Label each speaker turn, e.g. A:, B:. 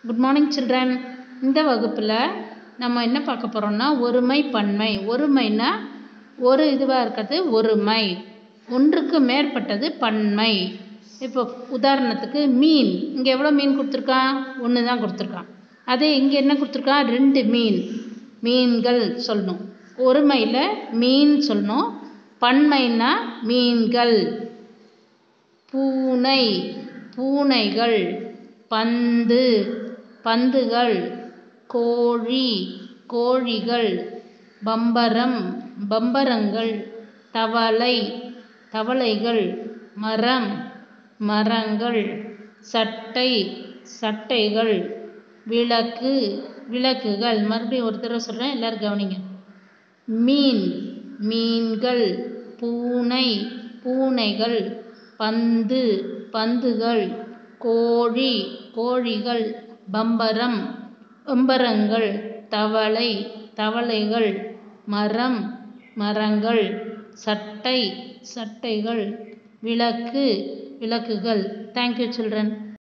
A: good morning children இந்த வகுப்பில் நம்ம என்ன பார்க்க போகிறோம்னா ஒருமை பன்மை ஒருமைனா ஒரு இதுவாக இருக்கிறது ஒருமை ஒன்றுக்கு மேற்பட்டது பன்மை இப்போ உதாரணத்துக்கு மீன் இங்கே எவ்வளோ மீன் கொடுத்துருக்கான் ஒன்று தான் கொடுத்துருக்கான் அதே இங்கே என்ன கொடுத்துருக்கான் ரெண்டு மீன் மீன்கள் சொல்லணும் ஒருமையில் மீன் சொல்லணும் பன்மைனா மீன்கள் பூனை பூனைகள் பந்து பந்துகள் கோழி கோழிகள் பம்பரம் பம்பரங்கள் தவளை தவளைகள் மரம் மரங்கள் சட்டை சட்டைகள் விளக்கு விளக்குகள் மறுபடியும் ஒரு தடவை சொல்கிறேன் எல்லோரும் கவனிங்க மீன் மீன்கள் பூனை பூனைகள் பந்து பந்துகள் கோழி கோழிகள் பம்பரம் பம்பரங்கள் தவளை தவளைகள் மரம் மரங்கள் சட்டை சட்டைகள் விளக்கு விளக்குகள் தேங்க்யூ சில்ட்ரன்